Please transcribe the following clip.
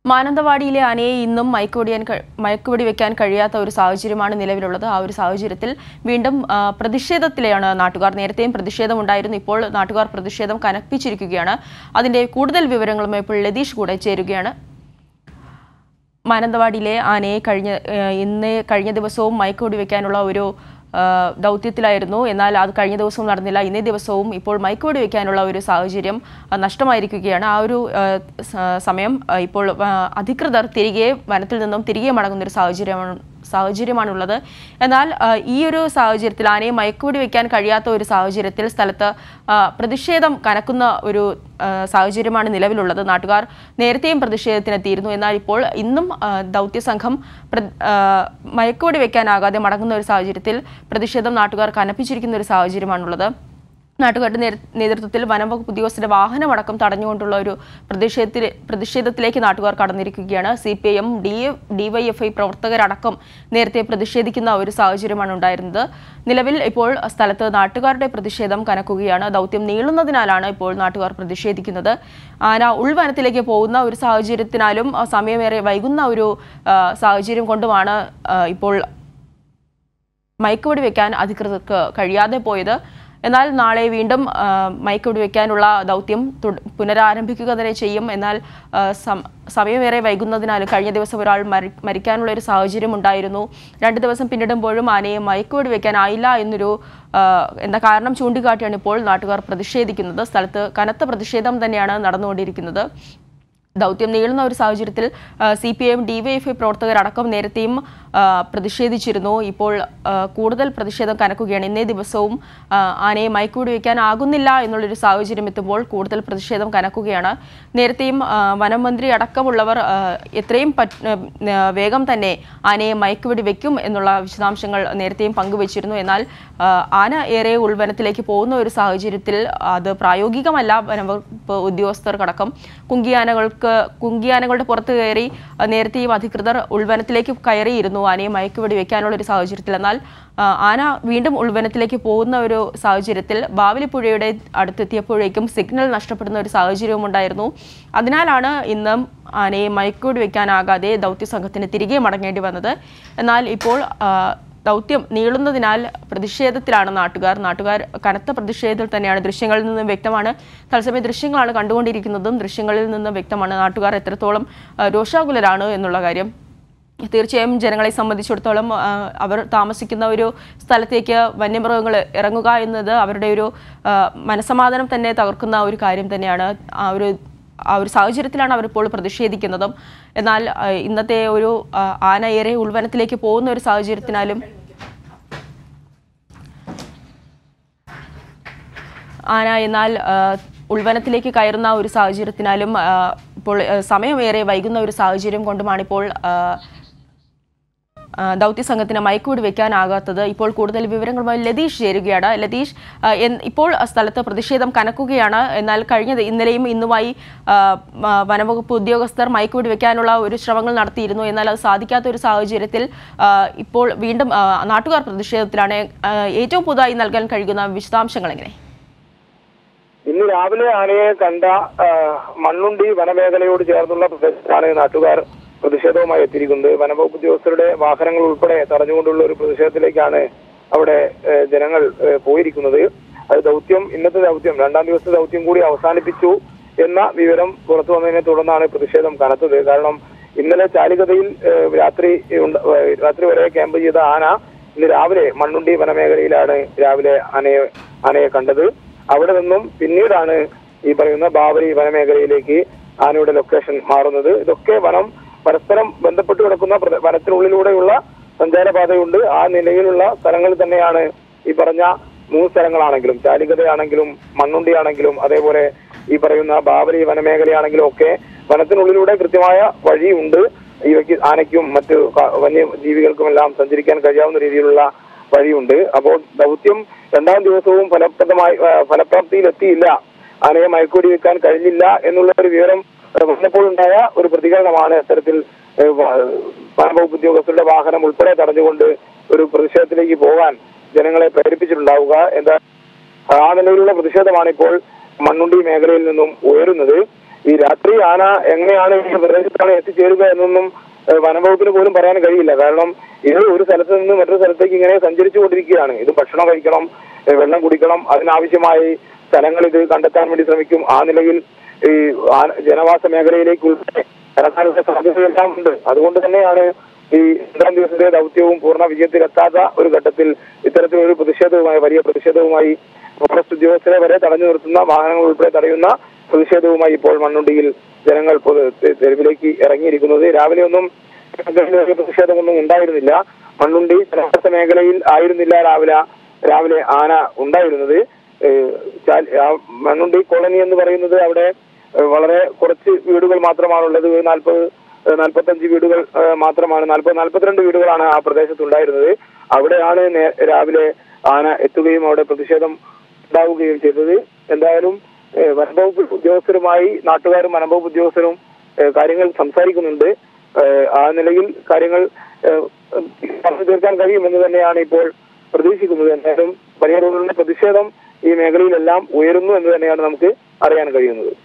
മാനന്തവാടിയിലെ ആനയെ ഇന്നും മയക്കുവെടിയാൻ കഴി- മയക്കുവെടി വെക്കാൻ കഴിയാത്ത ഒരു സാഹചര്യമാണ് നിലവിലുള്ളത് ആ ഒരു സാഹചര്യത്തിൽ വീണ്ടും ആ, പ്രതിഷേധത്തിലെയാണ് നാട്ടുകാർ നേരത്തെയും പ്രതിഷേധമുണ്ടായിരുന്നു ഇപ്പോൾ നാട്ടുകാർ പ്രതിഷേധം കനപ്പിച്ചിരിക്കുകയാണ് അതിന്റെ കൂടുതൽ വിവരങ്ങളുമായി ഇപ്പോൾ ലതീഷ് കൂടെ ചേരുകയാണ് മാനന്തവാടിയിലെ ആനയെ കഴിഞ്ഞ ഏഹ് ഇന്ന് കഴിഞ്ഞ ദിവസവും മയക്കുവെടി വെക്കാനുള്ള ഒരു ആ, ദൗത്യത്തിലായിരുന്നു എന്നാൽ അത് കഴിഞ്ഞ ദിവസവും നടന്നില്ല ഇന്നേ ദിവസവും ഇപ്പോൾ മയക്കുവെടി വെക്കാനുള്ള ഒരു സാഹചര്യം ആ, നഷ്ടമായിരിക്കുകയാണ് ആ ഒരു ആ, സ- സമയം ആ, ഇപ്പോൾ ആ, അധികൃതർ തിരികെ വനത്തിൽ നിന്നും തിരികെ മടങ്ങുന്ന ഒരു സാഹചര്യമാണ് സാഹചര്യമാണുള്ളത് എന്നാൽ ആ, ഈ ഒരു സാഹചര്യത്തിൽ ആനയെ മയക്കുവെടി വെക്കാൻ കഴിയാത്ത ഒരു സാഹചര്യത്തിൽ സ്ഥലത്ത് ആ, പ്രതിഷേധം കനക്കുന്ന ഒരു ആ, സാഹചര്യമാണ് നിലവിലുള്ളത് നാട്ടുകാർ നേരത്തെയും പ്രതിഷേധത്തിനെത്തിയിരുന്നു എന്നാൽ ഇപ്പോൾ ഇന്നും ആ, ദൗത്യസംഘം പ്ര- ആ, മയക്കുവെടി വെക്കാനാകാതെ മടങ്ങുന്ന ഒരു സാഹചര്യത്തിൽ പ്രതിഷേധം നാട്ടുകാർ കനപ്പിച്ചിരിക്കുന്ന ഒരു സാഹചര്യമാണുള്ളത് നാട്ടുകാരുടെ നേതൃ- നേതൃത്വത്തിൽ വനംവകുപ്പ് ഉദ്യോഗസ്ഥരുടെ വാഹനമടക്കം തടഞ്ഞുകൊണ്ടുള്ള ഒരു പ്രതിഷേധത്തിൽ പ്രതിഷേധത്തിലേക്ക് നാട്ടുകാർ കടന്നിരിക്കുകയാണ് C P I M D DYFI പ്രവർത്തകരടക്കം നേരത്തെ പ്രതിഷേധിക്കുന്ന ഒരു സാഹചര്യമാണ് ഉണ്ടായിരുന്നത് നിലവിൽ ഇപ്പോൾ സ്ഥലത്ത് നാട്ടുകാരുടെ പ്രതിഷേധം കനക്കുകയാണ് ദൗത്യം നീളുന്നതിനാലാണ് ഇപ്പോൾ നാട്ടുകാർ പ്രതിഷേധിക്കുന്നത് ആന ഉൾവനത്തിലേക്ക് പോകുന്ന ഒരു സാഹചര്യത്തിനാലും ആ, സമയമേറെ വൈകുന്ന ഒരു ആ, സാഹചര്യം കൊണ്ടുമാണ് ആ, ഇപ്പോൾ മയക്കുവെടി വെക്കാൻ അധികൃതർക്ക് കഴിയാതെ പോയത് എന്നാൽ നാളെ വീണ്ടും ആ, മയക്കുവെടി വെക്കാനുള്ള ദൗത്യം തുട- പുനരാരംഭിക്കുക തന്നെ ചെയ്യും എന്നാൽ ആ, സം- സമയമേറെ വൈകുന്നതിനാൽ കഴിഞ്ഞ ദിവസം ഒരാൾ മരി മരിക്കാനുള്ള ഒരു സാഹചര്യം ഉണ്ടായിരുന്നു രണ്ട് ദിവസം പിന്നിടുമ്പോഴും ആനയെ മയക്കുവെടി വെക്കാനായില്ല എന്നൊരു ആ, എന്ന കാരണം ചൂണ്ടിക്കാട്ടിയാണ് ഇപ്പോൾ നാട്ടുകാർ പ്രതിഷേധിക്കുന്നത് സ്ഥലത്ത് കനത്ത പ്രതിഷേധം തന്നെയാണ് നടന്നുകൊണ്ടിരിക്കുന്നത് ദൗത്യം നീളുന്ന ഒരു സാഹചര്യത്തിൽ സി പി എം ഡിവൈഎഫ്ഐ പ്രവർത്തകരടക്കം നേരത്തെയും ആ, പ്രതിഷേധിച്ചിരുന്നു ഇപ്പോൾ ആ, കൂടുതൽ പ്രതിഷേധം കനക്കുകയാണ് ഇന്നേ ദിവസവും ആ, ആനയെ മയക്കൂടി വയ്ക്കാനാകുന്നില്ല എന്നുള്ളൊരു സാഹചര്യം എത്തുമ്പോൾ കൂടുതൽ പ്രതിഷേധം കനക്കുകയാണ് നേരത്തെയും ആ, വനം മന്ത്രി അടക്കമുള്ളവർ ആ, എത്രയും പറ്റ്- ആ, വേഗം തന്നെ ആനയെ മയക്കുവെടി വെക്കും എന്നുള്ള വിശദാംശങ്ങൾ നേരത്തെയും പങ്കുവച്ചിരുന്നു എന്നാൽ ആ, ആന ഏറെ ഉൾവനത്തിലേക്ക് പോകുന്ന ഒരു സാഹചര്യത്തിൽ അത് പ്രായോഗികമല്ല വനംവകുപ്പ് ഉദ്യോഗസ്ഥർക്കടക്കം കുങ്കിയാനകൾക്ക് കുങ്കിയാനകളുടെ പുറത്ത് കയറി ആ, നേരത്തെയും അധികൃതർ ഉൾവനത്തിലേക്ക് കയറിയിരുന്നു ആനയെ മയക്കുവെടി വെക്കാനുള്ള ഒരു സാഹചര്യത്തിൽ എന്നാൽ ആ, ആന വീണ്ടും ഉൾവനത്തിലേക്ക് പോകുന്ന ഒരു സാഹചര്യത്തിൽ ബാവലിപ്പുഴയുടെ അടുത്തെത്തിയപ്പോഴേക്കും സിഗ്നൽ നഷ്ടപ്പെടുന്ന ഒരു സാഹചര്യവും ഉണ്ടായിരുന്നു അതിനാലാണ് ഇന്നും ആനയെ മയക്കുവെടി വെക്കാനാകാതെ ദൗത്യസംഘത്തിന് തിരികെ മടങ്ങേണ്ടി വന്നത് എന്നാൽ ഇപ്പോൾ ആ, ദൗത്യം നീളുന്നതിനാൽ പ്രതിഷേധത്തിലാണ് നാട്ടുകാർ നാട്ടുകാർ കനത്ത പ്രതിഷേധത്തിൽ തന്നെയാണ് ദൃശ്യങ്ങളിൽ നിന്നും വ്യക്തമാണ് തത്സമയ ദൃശ്യങ്ങളാണ് കണ്ടുകൊണ്ടിരിക്കുന്നതും ദൃശ്യങ്ങളിൽ നിന്നും വ്യക്തമാണ് നാട്ടുകാർ എത്രത്തോളം ആ, രോഷാകുലരാണ് എന്നുള്ള കാര്യം തീർച്ചയായും ജനങ്ങളെ സംബന്ധിച്ചിടത്തോളം ആ, അവർ താമസിക്കുന്ന ഒരു സ്ഥലത്തേക്ക് വന്യമൃഗങ്ങൾ ഇറങ്ങുക എന്നത് അവരുടെ ഒരു ആ, മനസ്സമാധാനം തന്നെ തകർക്കുന്ന ഒരു കാര്യം തന്നെയാണ് ആ ഒരു ആ ഒരു സാഹചര്യത്തിലാണ് അവരിപ്പോൾ പ്രതിഷേധിക്കുന്നതും എന്നാൽ ആ, ഇന്നത്തെ ഒരു ആ, ആന ഏറെ ഉൾവനത്തിലേക്ക് പോകുന്ന ഒരു സാഹചര്യത്തിനാലും ആന എന്നാൽ ആ, ഉൾവനത്തിലേക്ക് കയറുന്ന ഒരു സാഹചര്യത്തിനാലും ആ, ഇപ്പോൾ ആ, സമയമേറെ വൈകുന്ന ഒരു സാഹചര്യം കൊണ്ടുമാണ് ഇപ്പോൾ ആ, ആ, ദൗത്യസംഘത്തിന് മയക്കുവെടി വെക്കാനാകാത്തത് ഇപ്പോൾ കൂടുതൽ വിവരങ്ങളുമായി ലതീഷ് ചേരുകയാണ് ലതീഷ് ആ, എൻ- ഇപ്പോൾ സ്ഥലത്ത് പ്രതിഷേധം കനക്കുകയാണ് എന്നാൽ കഴിഞ്ഞ ദി- ഇന്നലെയും ഇന്നുമായി ആ, ആ, വനംവകുപ്പ് ഉദ്യോഗസ്ഥർ മയക്കുവെടി വെക്കാനുള്ള ഒരു ശ്രമങ്ങൾ നടത്തിയിരുന്നു എന്നാൽ അത് സാധിക്കാത്ത ഒരു സാഹചര്യത്തിൽ ആ, ഇപ്പോൾ വീണ്ടും ആ, നാട്ടുകാർ പ്രതിഷേധത്തിലാണ് ആ, ഏറ്റവും പുതുതായി നൽകാൻ കഴിയുന്ന വിശദാംശങ്ങൾ എങ്ങനെ ഇന്ന് രാവിലെ ആനയെ കണ്ട ആ, മണ്ണുണ്ടി വനമേഖലയോട് ചേർന്നുള്ള പ്രദേശത്താണ് നാട്ടുകാർ പ്രതിഷേധവുമായി എത്തിയിരിക്കുന്നത് വനംവകുപ്പ് ഉദ്യോഗസ്ഥരുടെ വാഹനങ്ങൾ ഉൾപ്പെടെ തടഞ്ഞുകൊണ്ടുള്ള ഒരു പ്രതിഷേധത്തിലേക്കാണ് അവിടെ ഏ, ജനങ്ങൾ ഏ, പോയിരിക്കുന്നത് അത് ദൗത്യം ഇന്നത്തെ ദൗത്യം രണ്ടാം ദിവസത്തെ ദൗത്യം കൂടി അവസാനിപ്പിച്ചു എന്ന വിവരം പുറത്തു വന്നതിനെ തുടർന്നാണ് പ്രതിഷേധം കനത്തത് കാരണം ഇന്നലെ ചാലികതയിൽ ഏ, രാത്രി ഉണ്ട്- ഏ, രാത്രി വരെ ക്യാമ്പ് ചെയ്ത ആന ഇന്ന് രാവിലെ മണ്ണുണ്ടി വനമേഖലയിലാണ് രാവിലെ ആനയെ ആനയെ കണ്ടത് അവിടെ നിന്നും പിന്നീടാണ് ഈ പറയുന്ന ബാബരി വനമേഖലയിലേക്ക് ആനയുടെ ലൊക്കേഷൻ മാറുന്നത് ഇതൊക്കെ വനം പരസ്പരം ബന്ധപ്പെട്ട് കിടക്കുന്ന പ്ര- വനത്തിനുള്ളിലൂടെയുള്ള സഞ്ചാരപാതയുണ്ട് ആ നിലയിലുള്ള സ്ഥലങ്ങളിൽ തന്നെയാണ് ഈ പറഞ്ഞ മൂന്ന് സ്ഥലങ്ങളാണെങ്കിലും ചാലികതയാണെങ്കിലും മണ്ണുണ്ടിയാണെങ്കിലും അതേപോലെ ഈ പറയുന്ന ബാബരി വനമേഖലയാണെങ്കിലും ഒക്കെ വനത്തിനുള്ളിലൂടെ കൃത്യമായ വഴിയുണ്ട് ഇവയ്ക്ക് ആനയ്ക്കും മറ്റ് ക- വന്യജീവികൾക്കുമെല്ലാം സഞ്ചരിക്കാൻ കഴിയാവുന്ന രീതിയിലുള്ള വഴിയുണ്ട് അപ്പോൾ ദൗത്യം രണ്ടാം ദിവസവും ഫലപ്രദമായി ആ, ഫലപ്രാപ്തിയിലെത്തിയില്ല ആനയെ മയക്കൂടി വെക്കാൻ കഴിഞ്ഞില്ല എന്നുള്ള ഒരു വിവരം ആ, വന്നപ്പോഴുണ്ടായ ഒരു പ്രതികരണമാണ് അത്തരത്തിൽ ആ, വ- വനംവകുപ്പ് ഉദ്യോഗസ്ഥരുടെ വാഹനം ഉൾപ്പെടെ തടഞ്ഞുകൊണ്ട് ഒരു പ്രതിഷേധത്തിലേക്ക് പോകാൻ ജനങ്ങളെ പ്രേരിപ്പിച്ചിട്ടുണ്ടാവുക എന്താ ആ നിലയിലുള്ള പ്രതിഷേധമാണ് ഇപ്പോൾ മണ്ണുണ്ടി മേഖലയിൽ നിന്നും ഉയരുന്നത് ഈ രാത്രി ആന എങ്ങനെയാണ് ഈ പ്രദേശത്താണ് എത്തിച്ചേരുക എന്നൊന്നും ഏഹ് വനംവകുപ്പിന് പോലും പറയാൻ കഴിയില്ല കാരണം ഇത് ഒരു സ്ഥലത്ത് നിന്ന് മറ്റൊരു സ്ഥലത്തേക്ക് ഇങ്ങനെ സഞ്ചരിച്ചു കൊണ്ടിരിക്കുകയാണ് ഇത് ഭക്ഷണം കഴിക്കണം ഏഹ് വെള്ളം കുടിക്കണം അതിനാവശ്യമായി സ്ഥലങ്ങൾ ഇത് കണ്ടെത്താൻ വേണ്ടി ശ്രമിക്കും ആ നിലയിൽ ഈ ആന- ജനവാസ മേഖലയിലേക്ക് ഉൾപ്പെടെ കടക്കാനുള്ള സാധ്യതയെല്ലാം ഉണ്ട് അതുകൊണ്ട് തന്നെയാണ് ഈ രണ്ടാം ദിവസത്തെ ദൗത്യവും പൂർണ്ണ വിജയത്തിലെത്താത്ത ഒരു ഘട്ടത്തിൽ ഇത്തരത്തിലൊരു പ്രതിഷേധവുമായി വലിയ പ്രതിഷേധവുമായി ഫോറസ്റ്റ് ഉദ്യോഗസ്ഥരെ വരെ തടഞ്ഞു നിർത്തുന്ന വാഹനങ്ങൾ ഉൾപ്പെടെ തടയുന്ന പ്രതിഷേധവുമായി ഇപ്പോൾ മണ്ണുണ്ടിയിൽ ജനങ്ങൾ പൊതു- തെ- തെരുവിലേക്ക് ഇറങ്ങിയിരിക്കുന്നത് രാവിലെ ഒന്നും വലിയ പ്രതിഷേധമൊന്നും ഉണ്ടായിരുന്നില്ല മണ്ണുണ്ടി ജനവാസ മേഖലയിൽ ആയിരുന്നില്ല രാവിലെ രാവിലെ ആന ഉണ്ടായിരുന്നത് ഏഹ് ചാൽ- ആ മണ്ണുണ്ടി കോളനി എന്ന് പറയുന്നത് അവിടെ ഏഹ് വളരെ കുറച്ച് വീടുകൾ മാത്രമാണുള്ളത് ഒരു നാൽപ്പത് ഏഹ് നാൽപ്പത്തഞ്ച് വീടുകൾ ഏഹ് മാത്രമാണ് നാൽപ്പത് നാൽപ്പത്തിരണ്ട് വീടുകളാണ് ആ പ്രദേശത്ത് ഉണ്ടായിരുന്നത് അവിടെയാണ് നേ- രാവിലെ ആന എത്തുകയും അവിടെ പ്രതിഷേധം ഉണ്ടാവുകയും ചെയ്തത് എന്തായാലും ഏഹ് വനംവകുപ്പ് ഉദ്യോഗസ്ഥരുമായി നാട്ടുകാരും വനംവകുപ്പ് ഉദ്യോഗസ്ഥരും ഏഹ് കാര്യങ്ങൾ സംസാരിക്കുന്നുണ്ട് ഏഹ് ആ നിലയിൽ കാര്യങ്ങൾ ഏഹ് പറഞ്ഞു തീർക്കാൻ കഴിയുമെന്ന് തന്നെയാണ് ഇപ്പോൾ പ്രതീക്ഷിക്കുന്നത് എന്തായാലും വലിയ തോതിലുള്ള പ്രതിഷേധം ഈ മേഖലയിലെല്ലാം ഉയരുന്നു എന്ന് തന്നെയാണ് നമുക്ക് അറിയാൻ കഴിയുന്നത്